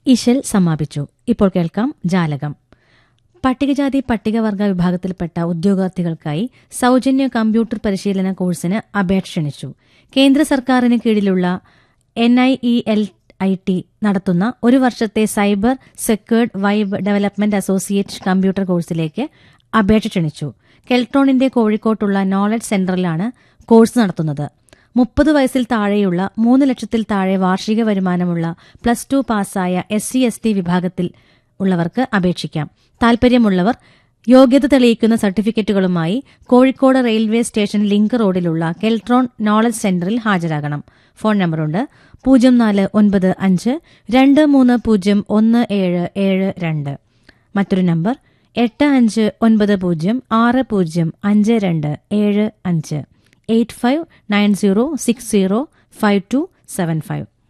ഇശൽ സമാപിച്ചു ഇപ്പോൾ കേൾക്കാം ജാലകം പട്ടികജാതി പട്ടികവർഗ വിഭാഗത്തിൽപ്പെട്ട ഉദ്യോഗാർത്ഥികൾക്കായി സൗജന്യ കമ്പ്യൂട്ടർ പരിശീലന കോഴ്സിന് അപേക്ഷ ക്ഷണിച്ചു കേന്ദ്ര സർക്കാരിന് കീഴിലുള്ള N I E L I T നടത്തുന്ന ഒരു വർഷത്തെ cyber secured web development associate computer കോഴ്സിലേക്ക് അപേക്ഷ ക്ഷണിച്ചു കെൽട്രോണിന്റെ കോഴിക്കോട്ടുള്ള നോളജ് സെന്ററിലാണ് കോഴ്സ് നടത്തുന്നത് മുപ്പത് വയസ്സിൽ താഴെയുള്ള മൂന്ന് ലക്ഷത്തിൽ താഴെ വാർഷിക വരുമാനമുള്ള പ്ലസ് ടു പാസ്സായ എസ് സി എസ് ടി വിഭാഗത്തിൽ ഉള്ളവർക്ക് അപേക്ഷിക്കാം താൽപര്യമുള്ളവർ യോഗ്യത തെളിയിക്കുന്ന സർട്ടിഫിക്കറ്റുകളുമായി കോഴിക്കോട് റെയിൽവേ സ്റ്റേഷൻ ലിങ്ക് റോഡിലുള്ള കെൽട്രോൺ നോളജ് സെന്ററിൽ ഹാജരാകണം ഫോൺ നമ്പറുണ്ട് പൂജ്യം നാല് ഒൻപത് അഞ്ച് രണ്ട് മൂന്ന് പൂജ്യം ഒന്ന് ഏഴ് ഏഴ് രണ്ട് മറ്റൊരു നമ്പർ എട്ട് അഞ്ച് ഒൻപത് പൂജ്യം ആറ് പൂജ്യം അഞ്ച് രണ്ട് ഏഴ് അഞ്ച് eight five nine zero six zero five two seven five